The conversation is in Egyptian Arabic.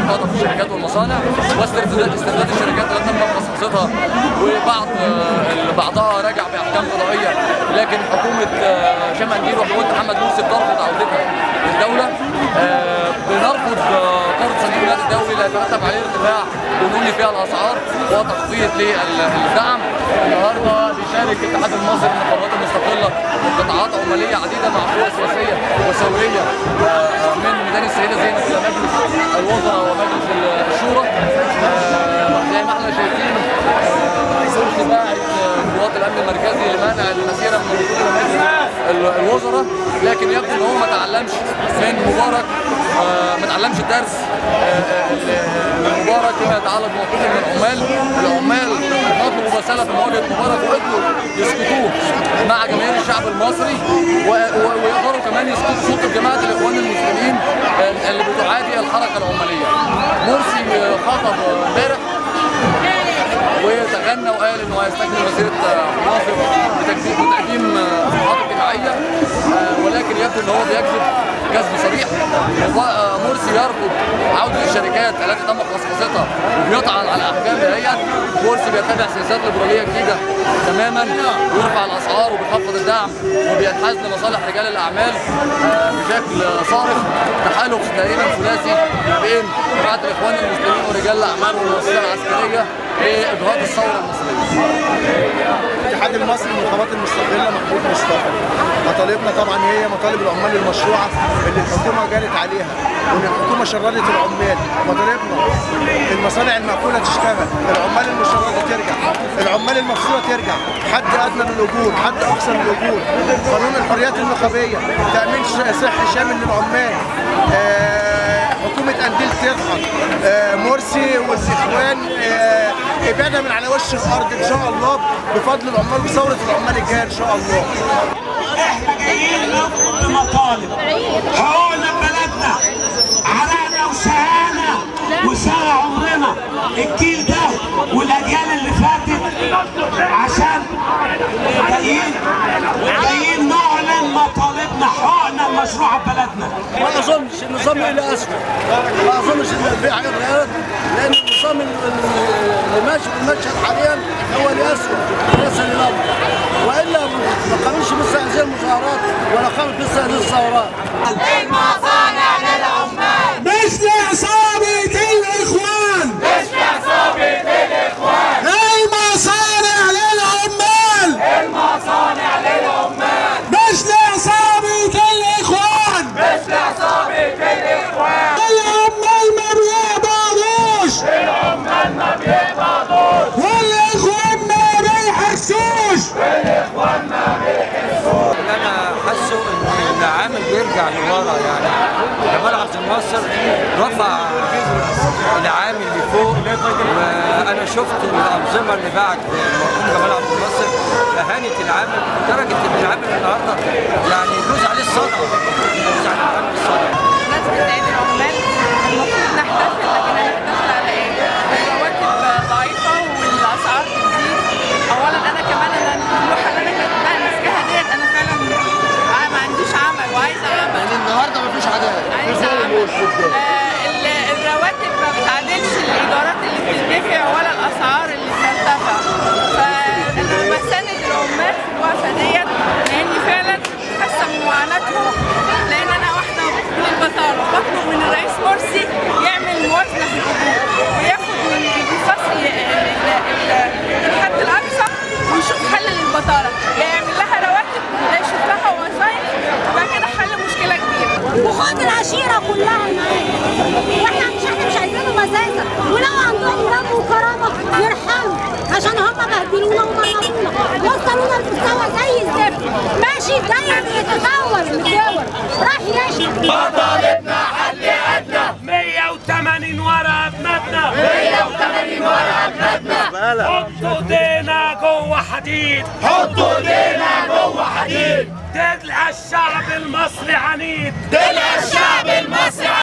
المؤقته في الشركات والمصانع واسترداد استرداد الشركات التي تم خصخصتها وبعض آه، بعضها رجع باحكام قضائيه لكن حكومه آه، شمال انديل وحكومه محمد مرسي بترفض عودتها للدوله آه، بنرفض آه، قرض صندوق النقد الدولي لا يترتب عليه ارتفاع بنوني فيها الاسعار وتخفيض للدعم النهارده بيشارك الاتحاد المصري للنقابات المستقله وقطاعات عماليه عديده مع قوى سياسيه وثوريه آه، من ميدان السيده زينب الى مجلس الوزراء ومجلس الشورى آه، زي ما احنا شايفين مرسي باعت قوات الامن المركزي لمنع المسيره من الوصول الى مجلس ال- الوزراء لكن يبدو ان هو ما تعلمش من مبارك آه، ما تعلمش الدرس آه، آه، من مبارك فيما يتعلق بموقفه من العمال العمال نطلبوا مساله في مواجهه مبارك وقدروا يسكتوه مع جماهير الشعب المصري و- و- ويقدروا كمان يسكتوا صوت جماعه الاخوان المسلمين آه، اللي بتعادي الحركه العماليه مرسي آه، خطب آه، امبارح وتغنى وقال انه هيستكمل مسيره آه، مصر بتجديد وتقديم آه، محطه اجتماعيه آه، ولكن يبدو ان هو بيكذب كذب صريح وب- آه، مرسي يرفض عوده الشركات التي تم خصخصتها وبيطعن على احكام هيئه مرسي بيتبع سياسات ليبراليه جديده تماما ويرفع الاسعار وبيخفض الدعم وبينحاز لمصالح رجال الاعمال آه، بشكل آه، صارخ تحالف تقريبا ثلاثي بين جماعه الاخوان المسلمين ورجال الاعمال والمؤسسه العسكريه لاجهاض الثوره المصريه. الاتحاد المصري للنقابات المستقله محمود مصطفى مطالبنا طبعا هي مطالب العمال المشروعه اللي الحكومه جالت عليها وان الحكومه شردت العمال مطالبنا المصانع المقفوله تشتغل العمال المشرده ترجع العمال المفصوله ترجع حد ادنى للاجور حد اقصى للاجور قانون الحريات النقابيه تامين ش- صحي شامل للعمال آه، حكومه انديل تضحك آه، مرسي والاخوان آه، ابعدها من على وش الارض ان شاء الله بفضل العمال وثوره العمال الجايه ان شاء الله احنا جايين بمطالب حقوقنا ببلدنا عرقنا وسهانا وسهى عمرنا الجيل ده والاجيال اللي فاتت عشان جايين جايين نعلن مطالبنا حقوقنا المشروعه ببلدنا ما اظنش النظام الى اسوء ما اظنش ان في حاجه اتغيرت لان النظام اللي ماشي في المشهد حاليا هو اللي اسوء ليس للامر والا ما قامش مثل هذه المظاهرات ولا قامت مثل هذه الثورات المصانع للعمال مش لعصابة الإخوان مش لعصابة الإخوان المصانع للعمال المصانع للعمال مش لعصابة الإخوان مش لعصابة الإخوان العمال ما بيقبضوش العمال ما بيقبضوش والإخوان ما بيحسوش اللي انا حاسه ان العامل بيرجع لورا يعني جمال عبد الناصر رفع العامل لفوق وانا شفت الانظمه اللي بعد مرحوم جمال عبد الناصر اهانت العامل لدرجه ان العامل النهارده يعني يجوز عليه الصدقه يجوز على العامل الصدقه بمناسبة عيد العمال المفروض نحتفل لكن هنحتفل على ايه؟ الرواتب ضعيفة والأسعار بتزيد أولا أنا كمان أنا اللوحة اللي أنا كاتباها ماسكاها ديت أنا فعلا ما عنديش عمل وعايزة عمل يعني النهارده مفيش عداله عايزة عمل آه، ال- الرواتب ما بتعادلش الإيجارات اللي بتدفع ولا الأسعار اللي بترتفع فأنا بساند العمال في الوقفة ديت لأني فعلا حاسة بمعاناتهم لأن أنا واحدة من البطالة بطلب من الرئيس مرسي يعمل موازنة في الأجور وياخد من الفصل الحد الأقصى ويشوف حل للبطالة يا يعمل لها رواتب يا يشوف لها وظائف يبقى كده حل مشكلة كبيرة وخد العشيرة كلها معايا واحنا مش احنا مش عايزينهم اساسا ولو عندهم دم وكرامة يرحموا عشان هم بهدلونا ومرمونا وصلونا لمستوى زي الزفت ماشي جاي بيتطور من الدول راح يشرب مطالبنا حل أدنى 180 ورقة بمبنى 180 ورقة بلدنا حطوا ايدينا جوه حديد حطوا ايدينا جوه حديد تدلع الشعب المصري عنيد دلع الشعب المصري